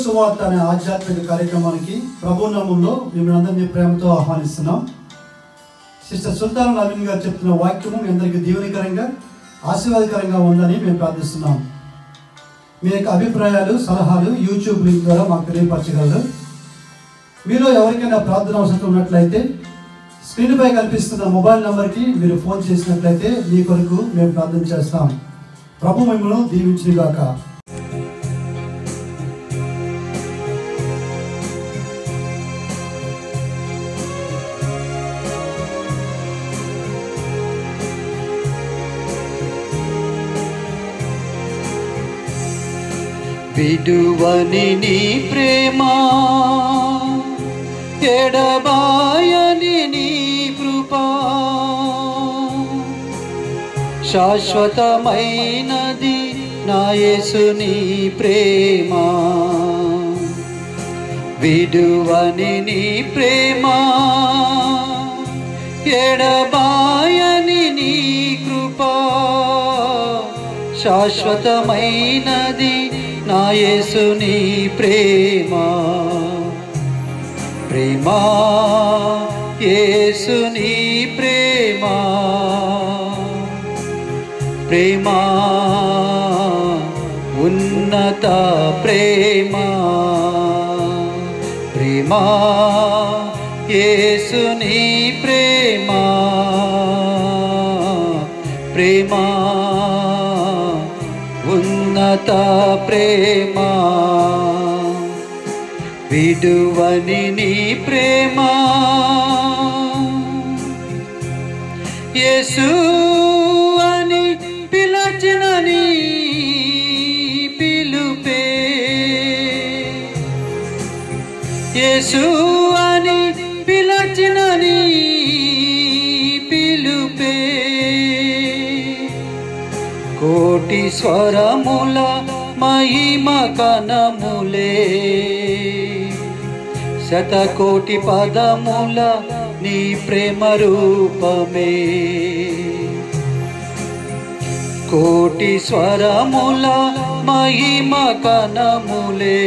సువార్త అనే ఆధ్యాత్మిక కార్యక్రమానికి ప్రభు నామంలో మిమ్మల్ని అందరినీ ప్రేమతో ఆహ్వానిస్తున్నాం సిస్టర్ సుల్తాన్ నవీన్ గారు చెప్తున్న వాక్యము మీ అందరికీ దీవెనకరంగా ఆశీర్వాదకరంగా ఉందని మేము ప్రార్థిస్తున్నాం మీ యొక్క అభిప్రాయాలు సలహాలు యూట్యూబ్ లింక్ ద్వారా మాకు తెలియపరచగలరు మీలో ఎవరికైనా ప్రార్థన అవసరం ఉన్నట్లయితే స్క్రీన్పై కనిపిస్తున్న మొబైల్ నంబర్కి మీరు ఫోన్ చేసినట్లయితే మీ కొరకు మేము ప్రార్థన చేస్తాం ప్రభు మిమ్మల్ని దీవించుగాక విడువని నీ ప్రేమ ఎడబాయని నీ కృపా శాశ్వతమైనది నా యేసుని ప్రేమ విడువని నీ ప్రేమ ఎడబాయని నీ కృపా శాశ్వతమైనది నా యేసుని ప్రేమ ప్రేమ యేసుని ప్రేమ ప్రేమ ఉన్నత ప్రేమ ప్రేమ యేసుని ప్రేమ ప్రేమ ఉన్నత ప్రేమ విడువని నీ ప్రేమ యేసు అని పిలచిన నీ పిలుపే యేసు అని పిలచిన నీ పిలుపే కోటి స్వరముల మహిమ కనములే శతకోటి పదముల నీ ప్రేమ రూపమే కోటి స్వరముల మహిమ కనములే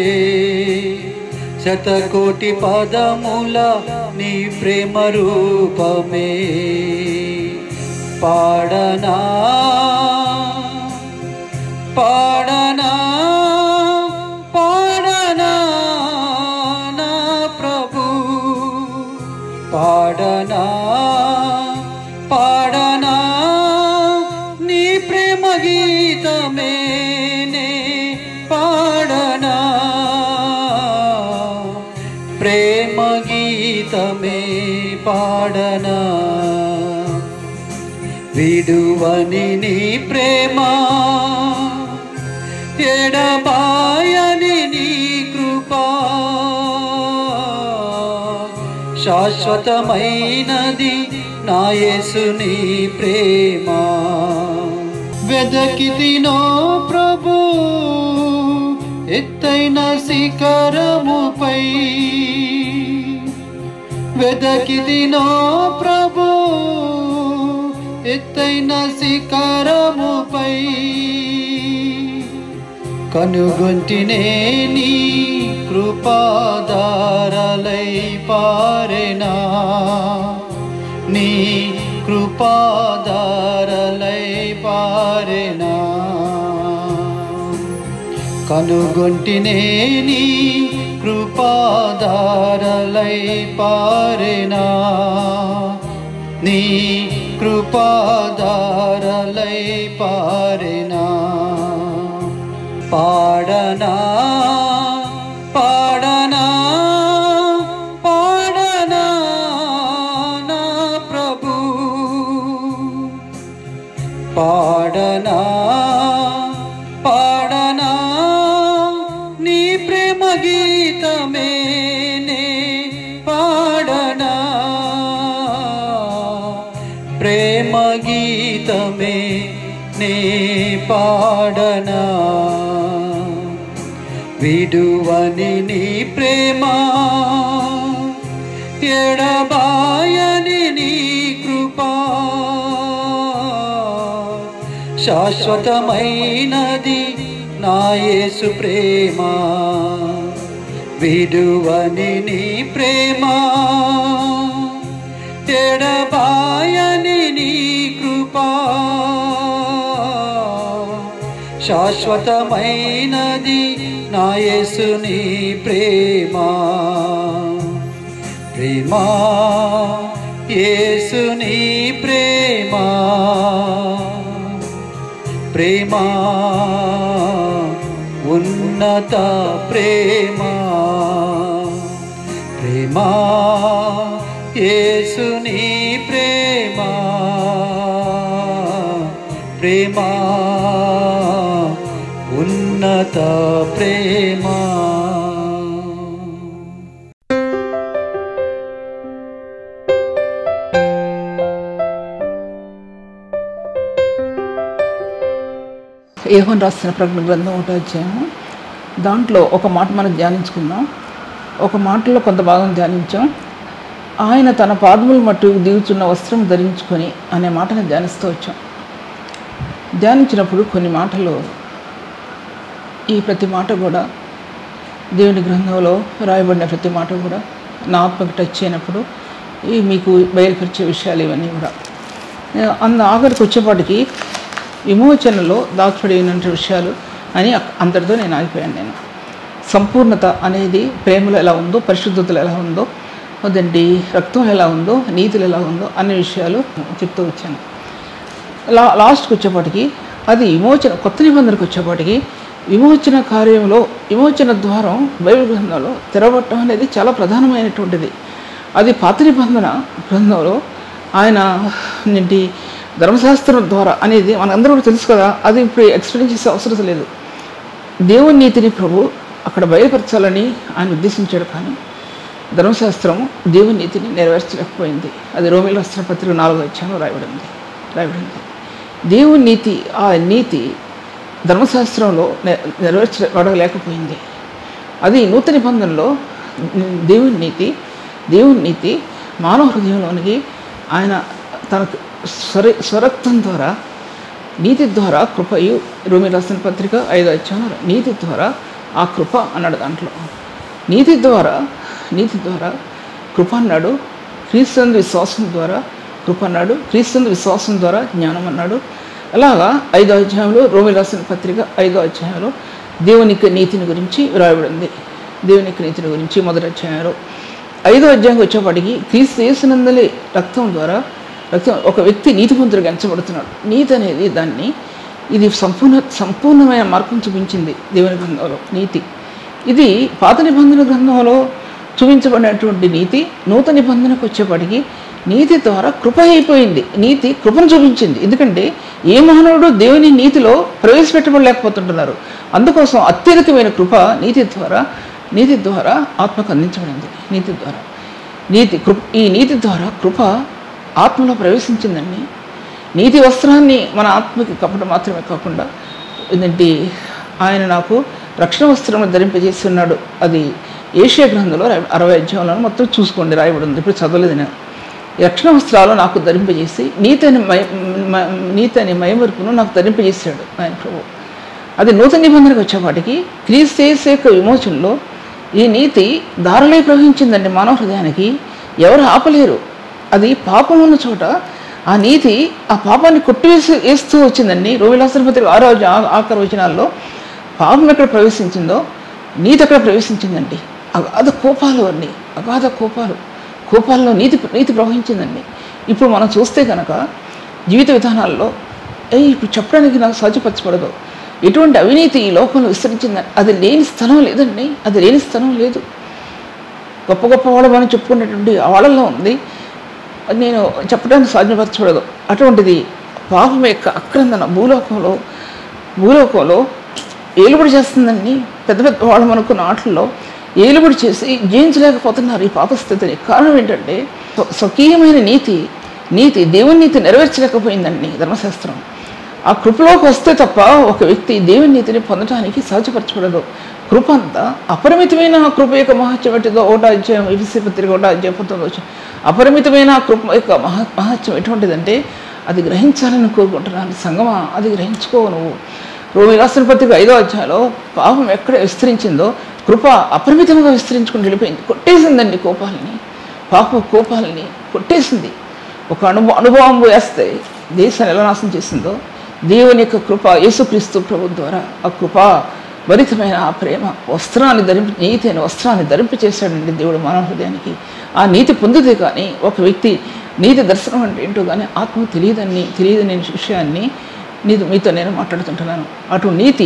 శతకోటి పదముల నీ ప్రేమ రూపమే పాడనా పాడనా పాడనా నా ప్రభు పాడనా పాడనా నీ ప్రేమ గీతమే నే పాడనా ప్రేమ గీతమే పాడనా విడువని నీ ప్రేమ ఎడబాయని నీ కృపా శాశ్వతమైనది నా యేసుని ప్రేమ వెదకితినో ప్రభు ఎత్తైన శిఖరముపై వెదకిదినో ప్రభు ఎత్తైన శిఖరముపై కనుగొంటినే నీ కృపాదారలై పారెనా నీ కృపాదారలై పారెనా కనుగొంటినే నీ కృపాదారలై పారెనా నీ కృపాదారలై పారెనా పాడనా పాడనా పాడనా నా ప్రభు పాడనా పాడనా నీ ప్రేమ గీతమే నే పాడనా ప్రేమ గీతమే నే పాడనా విడువని నీ ప్రేమ ఎడబాయని నీ కృపా శాశ్వతమైనది నా యేసు ప్రేమ విడువని నీ ప్రేమ ఎడబాయని నీ కృపా శాశ్వతమైనది నా యేసుని ప్రేమ ప్రేమ యేసుని ప్రేమ ప్రేమ ఉన్నత ప్రేమ ప్రేమ యేసుని ప్రేమ ప్రేమ ఉన్నత ప్రేమ ఏహోన్ రాసిన ప్రకటన గ్రంథం ఒకటో అధ్యాయము దాంట్లో ఒక మాట మనం ధ్యానించుకుందాం ఒక మాటలో కొంత భాగం ధ్యానించాం ఆయన తన పాదముల మట్టు దిగుచున్న వస్త్రం ధరించుకొని అనే మాటను ధ్యానిస్తూ వచ్చాం ధ్యానించినప్పుడు కొన్ని మాటలు ఈ ప్రతి మాట కూడా దేవుని గ్రంథంలో రాయబడిన ప్రతి మాట కూడా నా ఆత్మకు టచ్ అయినప్పుడు ఈ మీకు బయలుపరిచే విషయాలు ఇవన్నీ కూడా అంద ఆఖరికి వచ్చేపాటికి విమోచనలో దాచుపడి ఉన్న విషయాలు అని అక్- అంతటితో నేను ఆగిపోయాను నేను సంపూర్ణత అనేది ప్రేమలో ఎలా ఉందో పరిశుద్ధతలు ఎలా ఉందో అదండి రక్తం ఎలా ఉందో నీతులు ఎలా ఉందో అనే విషయాలు చెప్తూ వచ్చాను లా లాస్ట్కి వచ్చేపాటికి అది విమోచన కొత్త నిబంధనకు వచ్చేపాటికి విమోచన కార్యంలో విమోచన ద్వారం బైబిల్ గ్రంథంలో తెరవటం అనేది చాలా ప్రధానమైనటువంటిది అది పాత నిబంధన గ్రంథంలో ఆయన ఏంటి ధర్మశాస్త్రం ద్వారా అనేది మనందరూ కూడా తెలుసు కదా అది ఇప్పుడు ఎక్స్ప్లెయిన్ చేసే అవసరం లేదు దేవుని నీతిని ప్రభు అక్కడ బయలుపరచాలని ఆయన ఉద్దేశించాడు కానీ ధర్మశాస్త్రము దేవుని నీతిని నెరవేర్చలేకపోయింది అది రోమిల రాష్ట్ర పత్రిక నాలుగో అధ్యాయంలో రాయబడింది రాయబడింది దేవుని నీతి ఆ నీతి ధర్మశాస్త్రంలో నె- నెరవేర్చబడలేకపోయింది అది నూతన నిబంధనలో దేవుని నీతి దేవుని నీతి మానవ హృదయంలోనికి ఆయన తనకు స్వర స్వరక్తం ద్వారా నీతి ద్వారా కృపయు రోమి రాసిన పత్రిక ఐదో అధ్యాయం నీతి ద్వారా ఆ కృప అన్నాడు దాంట్లో నీతి ద్వారా నీతి ద్వారా కృప అన్నాడు క్రీస్తు విశ్వాసం ద్వారా కృప అన్నాడు క్రీస్తు విశ్వాసం ద్వారా జ్ఞానం అన్నాడు అలాగా ఐదో అధ్యాయంలో రోమి రాసిన పత్రిక ఐదో అధ్యాయంలో దేవునికి నీతిని గురించి వ్రాయబడింది దేవునికి నీతిని గురించి మొదటి అధ్యాయంలో ఐదో అధ్యాయంకి వచ్చేప్పటికి క్రీస్తు యేసునందలి రక్తం ద్వారా రక్తం ఒక వ్యక్తి నీతిమంతుడిగా ఎంచబడుతున్నాడు నీతి అనేది దాన్ని ఇది సంపూర్ణ సంపూర్ణమైన మార్గం చూపించింది దేవుని గ్రంథంలో నీతి ఇది పాత నిబంధన గ్రంథంలో చూపించబడినటువంటి నీతి నూతన నిబంధనకు వచ్చేప్పటికి నీతి ద్వారా కృప అయిపోయింది నీతి కృపను చూపించింది ఎందుకంటే ఏ మానవుడు దేవుని నీతిలో ప్రవేశపెట్టబడలేకపోతుంటున్నారు అందుకోసం అత్యధికమైన కృప నీతి ద్వారా నీతి ద్వారా ఆత్మకు అందించబడింది నీతి ద్వారా నీతి కృప ఈ నీతి ద్వారా కృప ఆత్మలో ప్రవేశించిందండి నీతి వస్త్రాన్ని మన ఆత్మకి కప్పడం మాత్రమే కాకుండా ఏంటంటే ఆయన నాకు రక్షణ వస్త్రం ధరింపజేసి ఉన్నాడు అది ఏషియా గ్రంథంలో రాయ- అరవై అధ్యాయంలో మొత్తం చూసుకోండి రాయబడి ఉంది ఇప్పుడు చదవలేదు నేను ఈ రక్షణ వస్త్రాలు నాకు ధరింపజేసి నీతి అని మయ మ- నీతి అని మయమరుపును నాకు ధరింపజేశాడు ఆయన ప్రభు అది నూతన నిబంధనకు వచ్చేపాటికి క్రీస్తు యేసు యొక్క విమోచనలో ఈ నీతి దారిలో ప్రవహించిందండి మానవ హృదయానికి ఎవరు ఆపలేరు అది పాపం ఉన్న చోట ఆ నీతి ఆ పాపాన్ని కొట్టివేసి వేస్తూ వచ్చిందండి రోమిలాసనపతి ఆరో ఆ- ఆఖరి వచనాల్లో పాపం ఎక్కడ ప్రవేశించిందో నీతి ఎక్కడ ప్రవేశించిందండి అగాధ కోపాలు అండి అగాధ కోపాలు కోపాల్లో నీతి నీతి ప్రవహించిందండి ఇప్పుడు మనం చూస్తే కనుక జీవిత విధానాల్లో ఏ ఇప్పుడు చెప్పడానికి నాకు సాధ్యపరచబడదు ఎటువంటి అవినీతి ఈ లోకంలో విస్తరించిందని అది లేని స్థలం లేదండి అది లేని స్థలం లేదు గొప్ప గొప్ప వాళ్ళమని చెప్పుకునేటువంటి వాళ్ళల్లో ఉంది అది నేను చెప్పడానికి సాధ్యపరచబడదు అటువంటిది పాపం యొక్క అక్రందన భూలోకంలో భూలోకంలో ఏలుబడి చేస్తుందండి పెద్ద పెద్ద వాళ్ళు అనుకున్న ఆటల్లో ఏలుబడి చేసి జయించలేకపోతున్నారు ఈ పాప స్థితిని కారణం ఏంటంటే స్వ- స్వకీయమైన నీతి నీతి దేవుని నీతి నెరవేర్చలేకపోయిందండి ధర్మశాస్త్రం ఆ కృపలోకి వస్తే తప్ప ఒక వ్యక్తి దేవుని నీతిని పొందడానికి సహజపరచబడదు కృప అంతా అపరిమితమైన ఆ కృప యొక్క మహత్యం ఎటువంటిదో ఒకటో అధ్యాయం ఇవిసి పత్రిక ఒకటో అధ్యాయం పంతొమ్మిది వచ్చి అపరిమితమైన ఆ కృప యొక్క మహ మహత్యం ఎటువంటిదంటే అది గ్రహించాలని కోరుకుంటున్నాను సంగమా అది గ్రహించుకో నువ్వు రోమి రాసిన పత్రిక ఐదో అధ్యాయంలో పాపం ఎక్కడ విస్తరించిందో కృప అపరిమితంగా విస్తరించుకుని వెళ్ళిపోయింది కొట్టేసిందండి కోపాలని పాప కోపాలని కొట్టేసింది ఒక అనుభవ అనుభవం వేస్తే దేశాన్ని ఎలా నాశనం చేసిందో దేవుని యొక్క కృప యేసుక్రీస్తు ప్రభు ద్వారా ఆ కృప భరితమైన ఆ ప్రేమ వస్త్రాన్ని ధరింపి నీతి అనే వస్త్రాన్ని ధరింప చేశాడండి దేవుడు మానవ హృదయానికి ఆ నీతి పొందితే కానీ ఒక వ్యక్తి నీతి దర్శనం అంటే ఏంటో కానీ ఆత్మ తెలియదని తెలియదనే విషయాన్ని నీతో మీతో నేను మాట్లాడుతుంటున్నాను అటు నీతి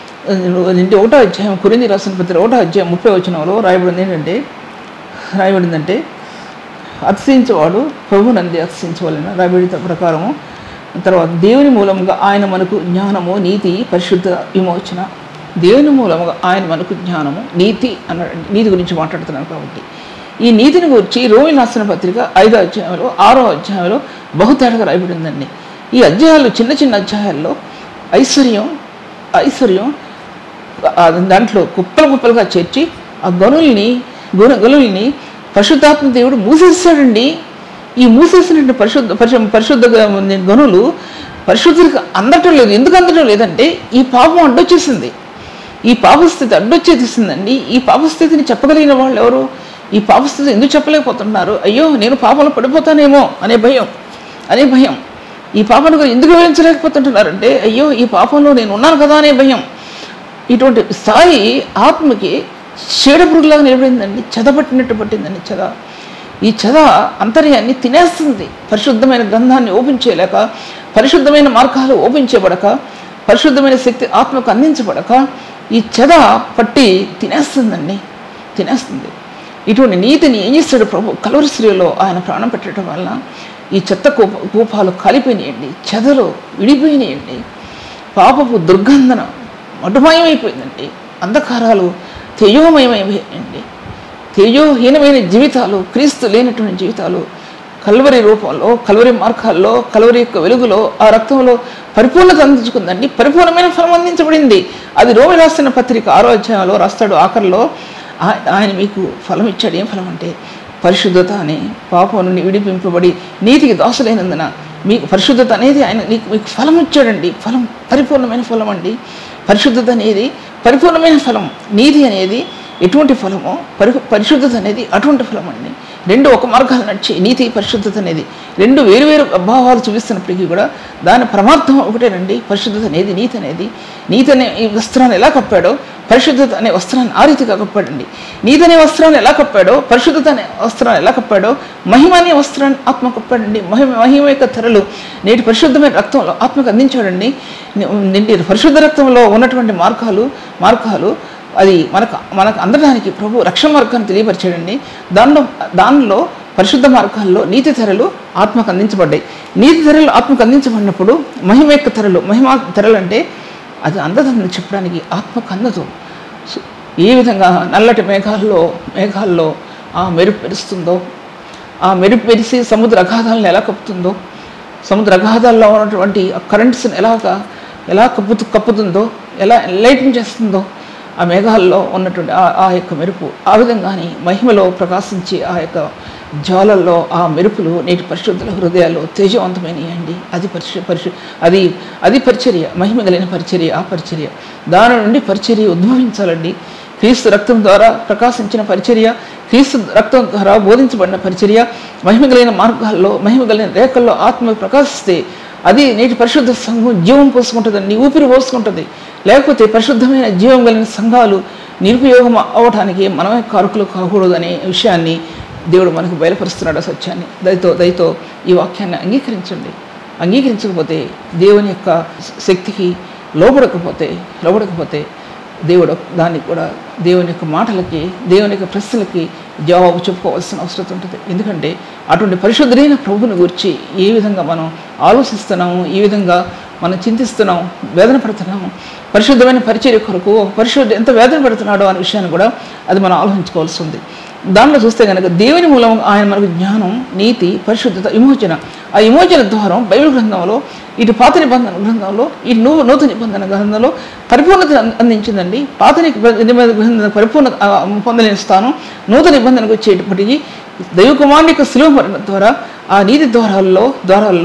ఇంటి ఒకటో అధ్యాయం కురింది రాసిన పత్రిక ఒకటో అధ్యాయం ముప్పై వచనంలో రాయబడింది ఏంటంటే రాయబడిందంటే అతిశయించేవాడు ప్రభు నంది అతిశయించవలన రాబడిత ప్రకారము తర్వాత దేవుని మూలముగా ఆయన మనకు జ్ఞానము నీతి పరిశుద్ధ విమోచన దేవుని మూలముగా ఆయన మనకు జ్ఞానము నీతి అన్నాడు నీతి గురించి మాట్లాడుతున్నాను కాబట్టి ఈ నీతిని గురించి రోమి రాసిన పత్రిక ఐదో అధ్యాయంలో ఆరో అధ్యాయంలో బహుతేటగా రాయబడిందండి ఈ అధ్యాయాలు చిన్న చిన్న అధ్యాయాల్లో ఐశ్వర్యం ఐశ్వర్యం ఆ దాంట్లో కుప్పలు కుప్పలుగా చేర్చి ఆ గనుల్ని గుణ గనుల్ని పరిశుద్ధాత్మ దేవుడు మూసేసాడండి ఈ మూసేసినటువంటి పరిశుద్ధ పరిశు పరిశుద్ధ గ- గనులు పరిశుద్ధులకు అందటం లేదు ఎందుకు అందటం లేదంటే ఈ పాపం అడ్డొచ్చేసింది ఈ పాపస్థితి అడ్డొచ్చేసిందండి ఈ పాపస్థితిని చెప్పగలిగిన వాళ్ళు ఎవరు ఈ పాపస్థితి ఎందుకు చెప్పలేకపోతున్నారు అయ్యో నేను పాపంలో పడిపోతానేమో అనే భయం అనే భయం ఈ పాపను గురించి ఎందుకు వివరించలేకపోతుంటున్నారంటే అయ్యో ఈ పాపంలో నేను ఉన్నాను కదా అనే భయం ఇటువంటి స్థాయి ఆత్మకి చీడపురుగులాగా నిలబడిందండి చెద పట్టినట్టు పట్టిందండి చెద ఈ చెద అంతర్యాన్ని తినేస్తుంది పరిశుద్ధమైన గ్రంథాన్ని ఓపెన్ చేయలేక పరిశుద్ధమైన మార్గాలు ఓపెన్ చేయబడక పరిశుద్ధమైన శక్తి ఆత్మకు అందించబడక ఈ చెద పట్టి తినేస్తుందండి తినేస్తుంది ఇటువంటి నీతిని ఏం చేస్తాడు ప్రభు కలవరి స్త్రీలో ఆయన ప్రాణం పెట్టడం వలన ఈ చెత్త కూప కూపాలు కలిపినాయండి చెదలు విడిపోయినాయండి పాపపు దుర్గంధన మటుమయమైపోయిందండి అంధకారాలు తేజోమయమైపోయాయండి తేజోహీనమైన జీవితాలు క్రీస్తు లేనటువంటి జీవితాలు కల్వరి రూపంలో కల్వరి మార్గాల్లో కల్వరి యొక్క వెలుగులో ఆ రక్తంలో పరిపూర్ణత అందించుకుందండి పరిపూర్ణమైన ఫలం అందించబడింది అది రోమి రాసిన పత్రిక ఆరో అధ్యాయంలో రాస్తాడు ఆఖరిలో ఆ- ఆయన మీకు ఫలం ఇచ్చాడు ఏం ఫలం అంటే పరిశుద్ధత అని పాపం నుండి విడిపింపబడి నీతికి దాసులైనందున మీకు పరిశుద్ధత అనేది ఆయన నీకు మీకు ఫలం ఇచ్చాడండి ఫలం పరిపూర్ణమైన ఫలం అండి పరిశుద్ధత అనేది పరిపూర్ణమైన ఫలం నీతి అనేది ఎటువంటి ఫలమో పరి పరిశుద్ధత అనేది అటువంటి ఫలం అండి రెండు ఒక మార్గాలు నడిచి నీతి పరిశుద్ధత అనేది రెండు వేరు వేరు అభావాలు చూపిస్తున్నప్పటికీ కూడా దాని పరమార్థం ఒకటేనండి పరిశుద్ధత అనేది నీతి అనేది నీతి అనే ఈ వస్త్రాన్ని ఎలా కప్పాడో పరిశుద్ధత అనే వస్త్రాన్ని ఆ రీతిగా కప్పాడండి నీతి అనే వస్త్రాన్ని ఎలా కప్పాడో పరిశుద్ధత అనే వస్త్రాన్ని ఎలా కప్పాడో మహిమ అనే వస్త్రాన్ని ఆత్మ కప్పాడండి మహిమ మహిమ యొక్క తెరలు నేటి పరిశుద్ధమైన రక్తంలో ఆత్మకు అందించాడండి నిండి పరిశుద్ధ రక్తంలో ఉన్నటువంటి మార్గాలు మార్గాలు అది మనకు మనకు అందడానికి ప్రభు రక్షణ మార్గాన్ని తెలియపరిచాడండి దానిలో దానిలో పరిశుద్ధ మార్గాల్లో నీతి తెరలు ఆత్మకు అందించబడ్డాయి నీతి తెరలు ఆత్మకు అందించబడినప్పుడు మహిమ యొక్క తెరలు మహిమ తెరలు అంటే అది అందదని చెప్పడానికి ఆత్మకు అందదు సో, ఏ విధంగా నల్లటి మేఘాల్లో మేఘాల్లో ఆ మెరుపు మెరుస్తుందో ఆ మెరుపు మెరిసి సముద్ర అగాధాలను ఎలా కప్పుతుందో సముద్ర అగాధాల్లో ఉన్నటువంటి ఆ కరెంట్స్ని ఎలాగా ఎలా కప్పుతూ కప్పుతుందో ఎలా ఎన్లైటింగ్ చేస్తుందో ఆ మేఘాల్లో ఉన్నటువంటి ఆ- ఆ యొక్క మెరుపు ఆ విధంగానే మహిమలో ప్రకాశించే ఆ యొక్క జ్వాలల్లో ఆ మెరుపులు నేటి పరిశుద్ధుల హృదయాల్లో తేజవంతమైనయండి అది పరిశు పరిశు అది అది పరిచర్య మహిమ కలిగిన పరిచర్య ఆ పరిచర్య దాని నుండి పరిచర్య ఉద్భవించాలండి క్రీస్తు రక్తం ద్వారా ప్రకాశించిన పరిచర్య క్రీస్తు రక్తం ద్వారా బోధించబడిన పరిచర్య మహిమ కలిగిన మార్గాల్లో మహిమ కలిగిన రేఖల్లో ఆత్మ ప్రకాశిస్తే అది నేటి పరిశుద్ధ సంఘం జీవం పోసుకుంటుందండి ఊపిరి పోసుకుంటుంది లేకపోతే పరిశుద్ధమైన జీవం కలిగిన సంఘాలు నిరుపయోగం అవడానికి మనమే కారకులు కాకూడదు అనే విషయాన్ని దేవుడు మనకు బయలుపరుస్తున్నాడు ఆ సత్యాన్ని దయతో దయతో ఈ వాక్యాన్ని అంగీకరించండి అంగీకరించకపోతే దేవుని యొక్క శక్తికి లోబడకపోతే లోబడకపోతే దేవుడు దానికి కూడా దేవుని యొక్క మాటలకి దేవుని యొక్క ప్రశ్నలకి జవాబు చెప్పుకోవాల్సిన అవసరం ఉంటుంది ఎందుకంటే అటువంటి పరిశుద్ధుడైన ప్రభువుని గురించి ఏ విధంగా మనం ఆలోచిస్తున్నాము ఏ విధంగా మనం చింతిస్తున్నాం వేదన పడుతున్నాము పరిశుద్ధమైన పరిచర్య కొరకు ఒక పరిశుద్ధ ఎంత వేదన పడుతున్నాడో అనే విషయాన్ని కూడా అది మనం ఆలోచించుకోవాల్సి ఉంది దానిలో చూస్తే కనుక దేవుని మూలం ఆయన మనకు జ్ఞానం నీతి పరిశుద్ధత విమోచన ఆ విమోచన ద్వారం బైబిల్ గ్రంథంలో ఇటు పాత నిబంధన గ్రంథంలో ఇటు నూ నూతన నిబంధన గ్రంథంలో పరిపూర్ణత అంద- అందించిందండి పాత నిబ- నిబంధన గ్రంథం పరిపూర్ణత ఆ, పొందలేని స్థానం నూతన నిబంధనకు వచ్చేటప్పటికీ దైవకుమారుని యొక్క సులువ మరణ ద్వారా ఆ నీతి ద్వారాల్లో ద్వారాల్లో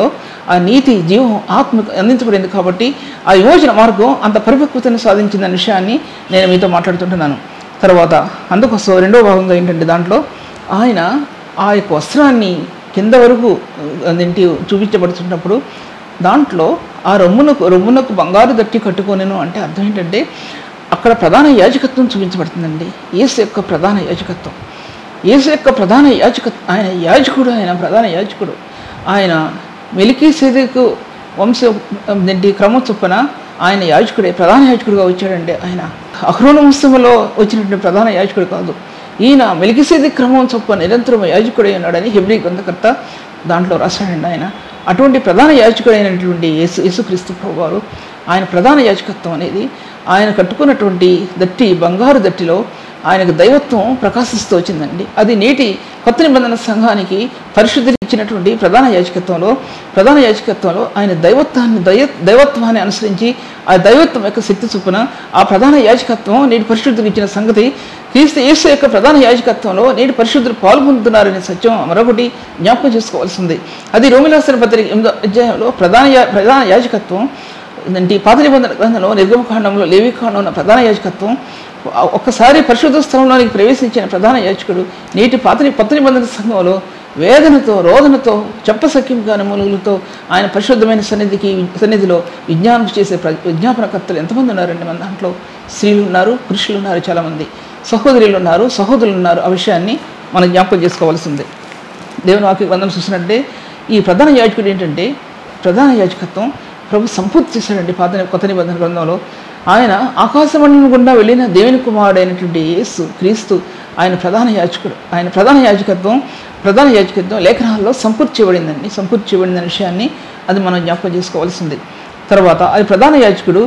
ఆ నీతి జీవం ఆత్మకు అందించబడింది కాబట్టి ఆ విమోచన మార్గం అంత పరిపక్వతను సాధించిన విషయాన్ని నేను మీతో మాట్లాడుతుంటున్నాను తర్వాత అందుకోసం రెండో భాగంగా ఏంటంటే దాంట్లో ఆయన ఆ యొక్క వస్త్రాన్ని కింద వరకు అదేంటి చూపించబడుతున్నప్పుడు దాంట్లో ఆ రొమ్మునకు రొమ్మునకు బంగారు దట్టి కట్టుకొనేను అంటే అర్థం ఏంటంటే అక్కడ ప్రధాన యాజకత్వం చూపించబడుతుందండి యేసు యొక్క ప్రధాన యాజకత్వం యేసు యొక్క ప్రధాన యాజక ఆయన యాజకుడు ఆయన ప్రధాన యాజకుడు ఆయన మెలికీ సేదకు వంశ ఏంటి క్రమం చొప్పున ఆయన యాజకుడే ప్రధాన యాజకుడిగా వచ్చాడండి ఆయన అహ్రోన వంశంలో వచ్చినటువంటి ప్రధాన యాజకుడు కాదు ఈయన మెలికిసేది క్రమం చొప్పున నిరంతరం యాజకుడై ఉన్నాడని హెబ్రి గ్రంథకర్త దాంట్లో రాశాడండి ఆయన అటువంటి ప్రధాన యాజకుడైనటువంటి యేసు యేసుక్రీస్తు ప్రభు వారు ఆయన ప్రధాన యాజకత్వం అనేది ఆయన కట్టుకున్నటువంటి దట్టి బంగారు దట్టిలో ఆయనకు దైవత్వం ప్రకాశిస్తూ వచ్చిందండి అది నేటి కొత్త నిబంధన సంఘానికి పరిశుద్ధి ఇచ్చినటువంటి ప్రధాన యాజకత్వంలో ప్రధాన యాజకత్వంలో ఆయన దైవత్వాన్ని దయ దైవత్వాన్ని అనుసరించి ఆ దైవత్వం యొక్క శక్తి చొప్పున ఆ ప్రధాన యాజకత్వం నేటి పరిశుద్ధులు ఇచ్చిన సంగతి క్రీస్తు యేసు యొక్క ప్రధాన యాజకత్వంలో నేటి పరిశుద్ధులు పాల్గొంటున్నారనే సత్యం మరొకటి జ్ఞాపకం చేసుకోవాల్సింది అది రోమిలాసన పత్రిక ఎనిమిదో అధ్యాయంలో ప్రధాన యా ప్రధాన యాజకత్వం ఏంటంటే ఈ పాత నిబంధన గ్రంథంలో నిర్గమకాండంలో లేవికాండంలో ఉన్న ప్రధాన యాజకత్వం ఒక్కసారి పరిశుద్ధ స్థలంలోనికి ప్రవేశించిన ప్రధాన యాజకుడు నేటి పాత ని- కొత్త నిబంధన సంఘంలో వేదనతో రోదనతో చెప్పసఖ్యంగా మూలుగులతో ఆయన పరిశుద్ధమైన సన్నిధికి సన్నిధిలో విజ్ఞానం చేసే ప్ర విజ్ఞాపనకర్తలు ఎంతమంది ఉన్నారండి మన దాంట్లో స్త్రీలు ఉన్నారు పురుషులు ఉన్నారు చాలామంది సహోదరులు ఉన్నారు సహోదరులు ఉన్నారు ఆ విషయాన్ని మనం జ్ఞాపకం చేసుకోవాల్సిందే దేవుని వాక్య వందనం చూసినట్టే ఈ ప్రధాన యాజకుడు ఏంటంటే ప్రధాన యాజకత్వం ప్రభు సంపూర్తి చేశాడండి పాత ని- కొత్త నిబంధన గ్రంథంలో ఆయన ఆకాశమండలం గుండా వెళ్ళిన దేవుని కుమారుడైనటువంటి యేసు క్రీస్తు ఆయన ప్రధాన యాజకుడు ఆయన ప్రధాన యాజకత్వం ప్రధాన యాజకత్వం లేఖనాల్లో సంపూర్తి చేయబడిందండి సంపూర్తి చేయబడిన విషయాన్ని అది మనం జ్ఞాపకం చేసుకోవాల్సింది తర్వాత అది ప్రధాన యాజకుడు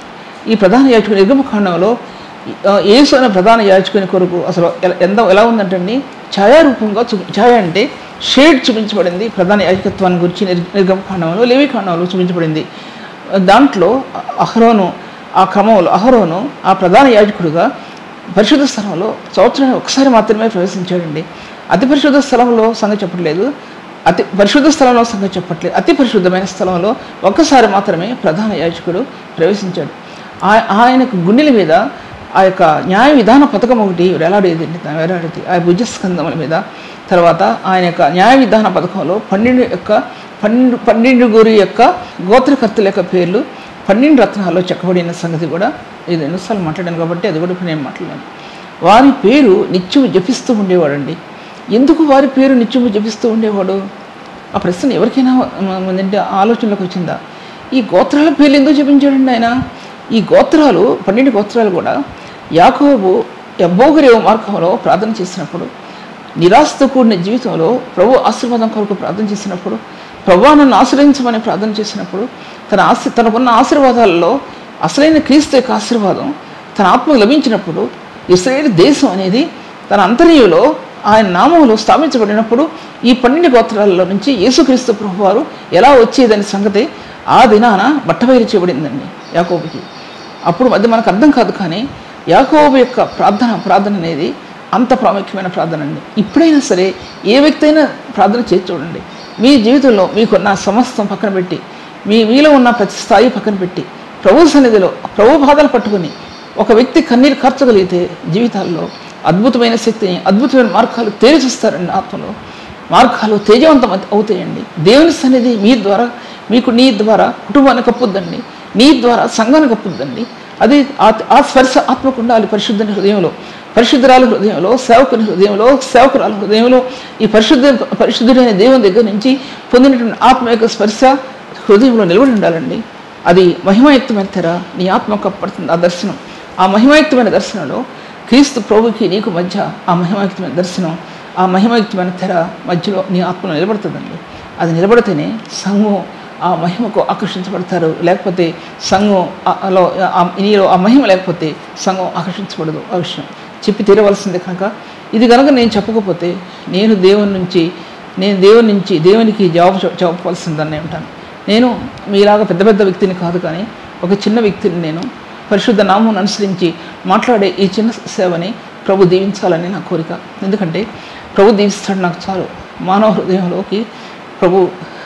ఈ ప్రధాన యాజకుని నిర్గమకాండంలో ఆ, యేసు అనే ప్రధాన యాజకుని కొరకు అసలు ఎలా- ఎంత ఎలా ఉందంటండి ఛాయారూపంగా చూ ఛాయ అంటే షేడ్ చూపించబడింది ప్రధాన యాజకత్వాన్ని గురించి నిర్ నిర్గమకాండంలో లేవికాండంలో చూపించబడింది దాంట్లో అహరోను ఆ క్రమంలో అహరోను ఆ ప్రధాన యాజకుడుగా పరిశుద్ధ స్థలంలో సంవత్సరానికి ఒకసారి మాత్రమే ప్రవేశించాడండి అతి పరిశుద్ధ స్థలంలో సంగతి చెప్పట్లేదు అతి పరిశుద్ధ స్థలంలో సంగతి చెప్పట్లేదు అతి పరిశుద్ధమైన స్థలంలో ఒక్కసారి మాత్రమే ప్రధాన యాజకుడు ప్రవేశించాడు ఆ- ఆయనకు గుండెల మీద ఆ యొక్క న్యాయ విధాన పథకం ఒకటి వేలాడేది వేలాడేది ఆ భుజస్కంధముల మీద తర్వాత ఆయన యొక్క న్యాయ విధాన పథకంలో పన్నెండు యొక్క పన్నెండు పన్నెండుగురి యొక్క గోత్రకర్తల యొక్క పేర్లు పన్నెండు రత్నాల్లో చెక్కబడిన సంగతి కూడా ఇది ఎన్నోసార్లు మాట్లాడాను కాబట్టి అది కూడా ఇప్పుడు నేను మాట్లాడాను వారి పేరు నిత్యము జపిస్తూ ఉండేవాడండి ఎందుకు వారి పేరు నిత్యము జపిస్తూ ఉండేవాడు ఆ ప్రశ్న ఎవరికైనా మ- ఏంటంటే ఆలోచనలోకి వచ్చిందా ఈ గోత్రాల పేర్లు ఎందుకు జపించాడండి ఆయన ఈ గోత్రాలు పన్నెండు గోత్రాలు కూడా యాకోబు ఎబ్బోగరేవ మార్గంలో ప్రార్థన చేసినప్పుడు నిరాశతో కూడిన జీవితంలో ప్రభు ఆశీర్వాదం కొరకు ప్రార్థన చేసినప్పుడు ప్రభు నన్ను ఆశ్రయించమని ప్రార్థన చేసినప్పుడు తన ఆశ తనకున్న ఆశీర్వాదాలలో అసలైన క్రీస్తు యొక్క ఆశీర్వాదం తన ఆత్మకు లభించినప్పుడు ఇస్రాయేల్ దేశం అనేది తన అంతర్యంలో ఆయన నామంలో స్థాపించబడినప్పుడు ఈ పన్నెండు గోత్రాలలో నుంచి యేసుక్రీస్తు ప్రభు వారు ఎలా వచ్చేదనే సంగతి ఆ దినాన బట్టబయలు చేయబడిందండి యాకోబుకి అప్పుడు అది మనకు అర్థం కాదు కానీ యాకోబు యొక్క ప్రార్థన ప్రార్థన అనేది అంత ప్రాముఖ్యమైన ప్రార్థన అండి ఇప్పుడైనా సరే ఏ వ్యక్తి అయినా ప్రార్థన చేసి చూడండి మీ జీవితంలో మీకున్న సమస్తం పక్కన పెట్టి మీ మీలో ఉన్న ప్రతి స్థాయి పక్కన పెట్టి ప్రభు సన్నిధిలో ప్రభు బాధలు పట్టుకుని ఒక వ్యక్తి కన్నీరు కార్చగలిగితే జీవితాల్లో అద్భుతమైన శక్తిని అద్భుతమైన మార్గాలు తేల్చిస్తారండి ఆత్మలో మార్గాలు తేజవంతం అవు- అవుతాయండి దేవుని సన్నిధి మీ ద్వారా మీకు నీ ద్వారా కుటుంబాన్ని కప్పుద్దండి నీ ద్వారా సంఘాన్ని కప్పుద్దండి అది ఆ- ఆ స్పర్శ ఆత్మకు ఉండాలి పరిశుద్ధుని హృదయంలో పరిశుద్ధురాల హృదయంలో సేవకుని హృదయంలో సేవకురాల హృదయంలో ఈ పరిశుద్ధ పరిశుద్ధుడైన దేవుని దగ్గర నుంచి పొందినటువంటి ఆత్మ యొక్క స్పర్శ హృదయంలో నిలబడి ఉండాలండి అది మహిమాయుక్తమైన తెర నీ ఆత్మ కప్పడుతుంది ఆ దర్శనం ఆ మహిమాయుక్తమైన దర్శనంలో క్రీస్తు ప్రభుకి నీకు మధ్య ఆ మహిమాయుక్తమైన దర్శనం ఆ మహిమాయుక్తమైన తెర మధ్యలో నీ ఆత్మలో నిలబడుతుందండి అది నిలబడితేనే సంఘం ఆ మహిమకు ఆకర్షించబడతారు లేకపోతే సంఘం ఆ- అలో ఆ- నీలో ఆ మహిమ లేకపోతే సంఘం ఆకర్షించబడదు ఆ విషయం చెప్పి తీరవలసిందే కనుక ఇది కనుక నేను చెప్పకపోతే నేను దేవుని నుంచి నేను దేవుని నుంచి దేవునికి జవాబు చె- చెప్పవలసిందని ఉంటాను నేను మీలాగా పెద్ద పెద్ద వ్యక్తిని కాదు కానీ ఒక చిన్న వ్యక్తిని నేను పరిశుద్ధ నామం అనుసరించి మాట్లాడే ఈ చిన్న సేవని ప్రభు దీవించాలని నా కోరిక ఎందుకంటే ప్రభు దీవిస్తాడు నాకు చాలు మానవ హృదయంలోకి ప్రభు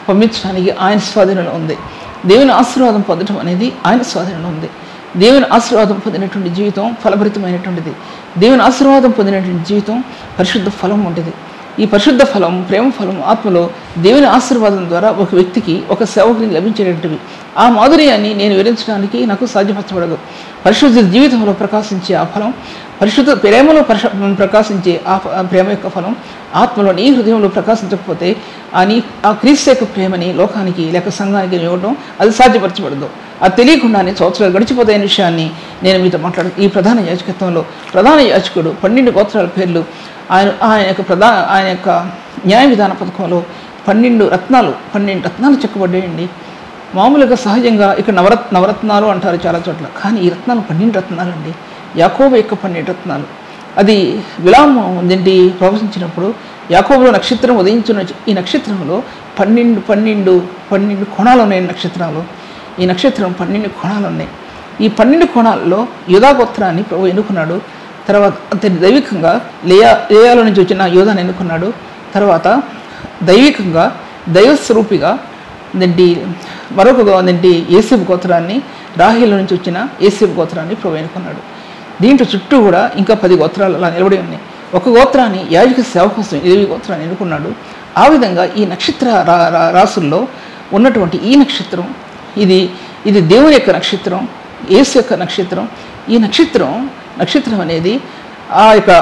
పంపించడానికి ఆయన స్వాధీనంలో ఉంది దేవుని ఆశీర్వాదం పొందడం అనేది ఆయన స్వాధీనంలో ఉంది దేవుని ఆశీర్వాదం పొందినటువంటి జీవితం ఫలభరితమైనటువంటిది దేవుని ఆశీర్వాదం పొందినటువంటి జీవితం పరిశుద్ధ ఫలం ఉంటుంది ఈ పరిశుద్ధ ఫలం ప్రేమ ఫలం ఆత్మలో దేవుని ఆశీర్వాదం ద్వారా ఒక వ్యక్తికి ఒక సేవకుని లభించేటటువంటివి ఆ మాధుర్యాన్ని నేను వివరించడానికి నాకు సాధ్యపరచబడదు పరిశుద్ధ జీవితంలో ప్రకాశించే ఆ ఫలం పరిశుద్ధ ప్రేమలో పరిశ ప్రకాశించే ఆ ఫ- ఆ ప్రేమ యొక్క ఫలం ఆత్మలో నీ హృదయంలో ప్రకాశించకపోతే ఆ నీ ఆ క్రీస్తు యొక్క ప్రేమని లోకానికి లేక సంఘానికి ఇవ్వడం అది సాధ్యపరచబడదు అది తెలియకుండానే సంవత్సరాలు గడిచిపోతాయనే విషయాన్ని నేను మీతో మాట్లాడు ఈ ప్రధాన యాజకత్వంలో ప్రధాన యాజకుడు పన్నెండు గోత్రాల పేర్లు ఆయన ఆయన యొక్క ప్రధాన ఆయన యొక్క న్యాయ విధాన పథకంలో పన్నెండు రత్నాలు పన్నెండు రత్నాలు చెక్కబడ్డాయండి మామూలుగా సహజంగా ఇక్కడ నవరత్ నవరత్నాలు అంటారు చాలా చోట్ల కానీ ఈ రత్నాలు పన్నెండు రత్నాలు అండి యాకోబు యొక్క పన్నెండు రత్నాలు అది విలామం ఏంటి ప్రవచించినప్పుడు యాకోబులో నక్షత్రం ఉదయించిన ఈ నక్షత్రంలో పన్నెండు పన్నెండు పన్నెండు కోణాలు ఉన్నాయి నక్షత్రాలు ఈ నక్షత్రం పన్నెండు కోణాలు ఉన్నాయి ఈ పన్నెండు కోణాల్లో యుధాగోత్రాన్ని ప్రభు ఎన్నుకున్నాడు తర్వాత అతని దైవికంగా లేయా లేయాలో నుంచి వచ్చిన యోధాన్ని ఎన్నుకున్నాడు తర్వాత దైవికంగా దైవస్వరూపిగా ఏంటి మరొక గో- ఏంటి ఏసేపు గోత్రాన్ని రాహిల నుంచి వచ్చిన ఏసేపు గోత్రాన్ని ప్రభు ఎన్నుకున్నాడు దీంట్లో చుట్టూ కూడా ఇంకా పది గోత్రాలు అలా నిలబడి ఉన్నాయి ఒక గోత్రాన్ని యాజక సేవ కోసం ఇరవై గోత్రాన్ని ఎన్నుకున్నాడు ఆ విధంగా ఈ నక్షత్ర రా- రా- రాసుల్లో ఉన్నటువంటి ఈ నక్షత్రం ఇది ఇది దేవుని యొక్క నక్షత్రం యేసు యొక్క నక్షత్రం ఈ నక్షత్రం నక్షత్రం అనేది ఆ యొక్క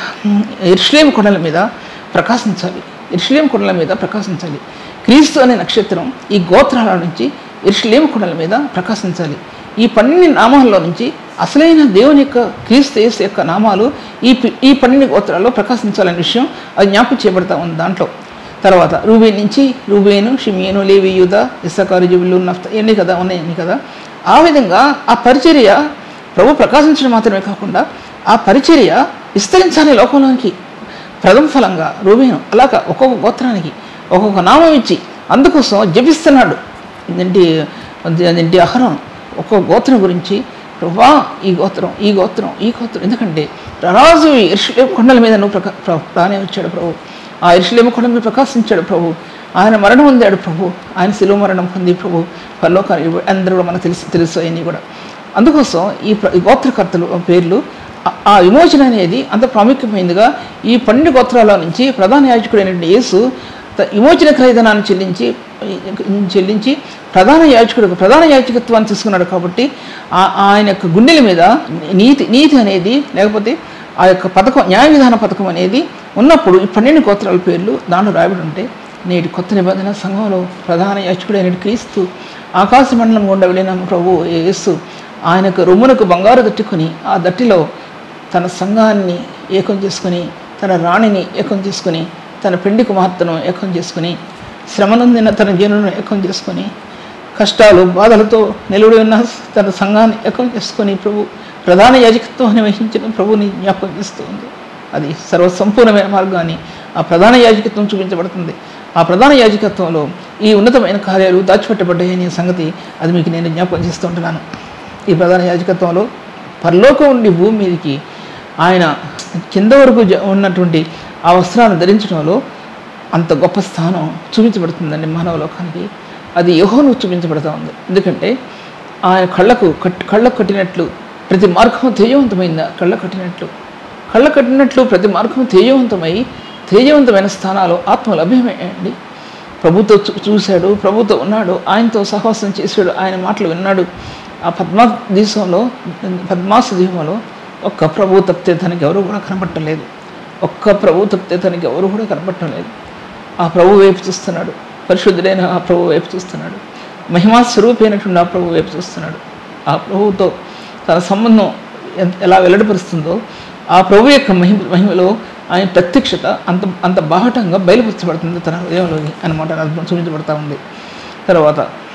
ఇర్ష్లేం కొండల మీద ప్రకాశించాలి ఇర్ష్లేం కొండల మీద ప్రకాశించాలి క్రీస్తు అనే నక్షత్రం ఈ గోత్రాల నుంచి ఇర్ష్లేం కొండల మీద ప్రకాశించాలి ఈ పన్నెండు నామాల్లో నుంచి అసలైన దేవుని యొక్క క్రీస్తు యేసు యొక్క నామాలు ఈ పి- ఈ పన్నెండు గోత్రాల్లో ప్రకాశించాలనే విషయం అది జ్ఞాపకం చేయబడతా ఉంది దాంట్లో తర్వాత రూబేన్ నుంచి రూబేను షిమియను లేవి యూద ఇస్సకారు జుబులు నఫ్త ఇవన్నీ కదా ఉన్నాయన్నీ కదా ఆ విధంగా ఆ పరిచర్య ప్రభు ప్రకాశించడం మాత్రమే కాకుండా ఆ పరిచర్య విస్తరించాలి లోకంలోనికి ప్రథమ ఫలంగా రూబేను అలాగా ఒక్కొక్క గోత్రానికి ఒక్కొక్క నామం ఇచ్చి అందుకోసం జపిస్తున్నాడు ఏంటి అదేంటి అహరం ఒక్కొక్క గోత్రం గురించి ప్రభా ఈ గోత్రం ఈ గోత్రం ఈ గోత్రం ఎందుకంటే రాజు ఇర్షులేం కొండల మీద నువ్వు ప్రకా ప్ర- ప్రాణే వచ్చాడు ప్రభు ఆ ఇర్షులేమ కొండ మీద ప్రకాశించాడు ప్రభు ఆయన మరణం పొందాడు ప్రభు ఆయన శిలువ మరణం పొంది ప్రభు పరలోకాలు ఇవ్వ- అందరూ కూడా మనకు తెలుసు తెలుసు అవన్నీ కూడా అందుకోసం ఈ ప్ర- ఈ గోత్రకర్తలు పేర్లు ఆ- ఆ విమోచన అనేది అంత ప్రాముఖ్యమైనదిగా ఈ పన్నెండు గోత్రాల నుంచి ప్రధాన యాజకుడైనటువంటి యేసు త- విమోచన ఖరీదనాన్ని చెల్లించి చెల్లించి ప్రధాన యాజకుడు ప్రధాన యాజకత్వాన్ని తీసుకున్నాడు కాబట్టి ఆ- ఆయన యొక్క గుండెల మీద నీతి నీతి అనేది లేకపోతే ఆ యొక్క పథకం న్యాయ విధాన పథకం అనేది ఉన్నప్పుడు ఈ పన్నెండు గోత్రాల పేర్లు దాంట్లో రాయబడి ఉంటే నేటి కొత్త నిబంధన సంఘంలో ప్రధాన యాచకుడైన క్రీస్తు ఆకాశ మండలం గుండా వెళ్ళిన ప్రభు యేసు ఆయనకు రొమ్మునకు బంగారు దట్టుకొని ఆ దట్టిలో తన సంఘాన్ని ఏకం చేసుకుని తన రాణిని ఏకం చేసుకుని తన పెండి కుమార్తెను ఏకం చేసుకుని శ్రమనందిన తన జనులను ఏకం చేసుకొని కష్టాలు బాధలతో నిలువడి ఉన్న తన సంఘాన్ని ఏకం చేసుకొని ప్రభు ప్రధాన యాజకత్వాన్ని వహించిన ప్రభుని జ్ఞాపకం చేస్తూ ఉంది అది సర్వసంపూర్ణమైన మార్గాన్ని ఆ ప్రధాన యాజకత్వం చూపించబడుతుంది ఆ ప్రధాన యాజకత్వంలో ఈ ఉన్నతమైన కార్యాలు దాచిపెట్టబడ్డాయనే సంగతి అది మీకు నేను జ్ఞాపకం చేస్తూ ఉంటున్నాను ఈ ప్రధాన యాజకత్వంలో పరలోకం నుండి భూమి మీదకి ఆయన కింద వరకు జ- ఉన్నటువంటి ఆ వస్త్రాలను ధరించడంలో అంత గొప్ప స్థానం చూపించబడుతుందండి మానవ లోకానికి అది యెహోను చూపించబడతా ఉంది ఎందుకంటే ఆయన కళ్ళకు కట్ కళ్ళకు కట్టినట్లు ప్రతి మార్గము తేజవంతమైందా కళ్ళ కట్టినట్లు కళ్ళ కట్టినట్లు ప్రతి మార్గము తేజవంతమై తేజవంతమైన స్థానాలు ఆత్మ లభ్యమయ్యండి ప్రభుతో చూ- చూశాడు ప్రభుతో ఉన్నాడు ఆయనతో సహవాసం చేశాడు ఆయన మాటలు విన్నాడు ఆ పద్మా దేశంలో పద్మాస దీపంలో ఒక్క ప్రభు తప్పితే తనకి ఎవరు కూడా కనపట్టలేదు ఒక్క ప్రభు తప్పితే తనకి ఎవరు కూడా కనపడటం లేదు ఆ ప్రభు వైపు చూస్తున్నాడు పరిశుద్ధుడైన ఆ ప్రభు వైపు చూస్తున్నాడు మహిమా స్వరూపైనటువంటి ఆ ప్రభు వైపు చూస్తున్నాడు ఆ ప్రభువుతో తన సంబంధం ఎంత ఎలా వెల్లడిపరుస్తుందో ఆ ప్రభు యొక్క మహిమ మహిమలో ఆయన ప్రత్యక్షత అంత అంత బాహటంగా బయలుపరచబడుతుంది తన హృదయంలోని అనమాట అర్థం చూపించబడతా ఉంది తర్వాత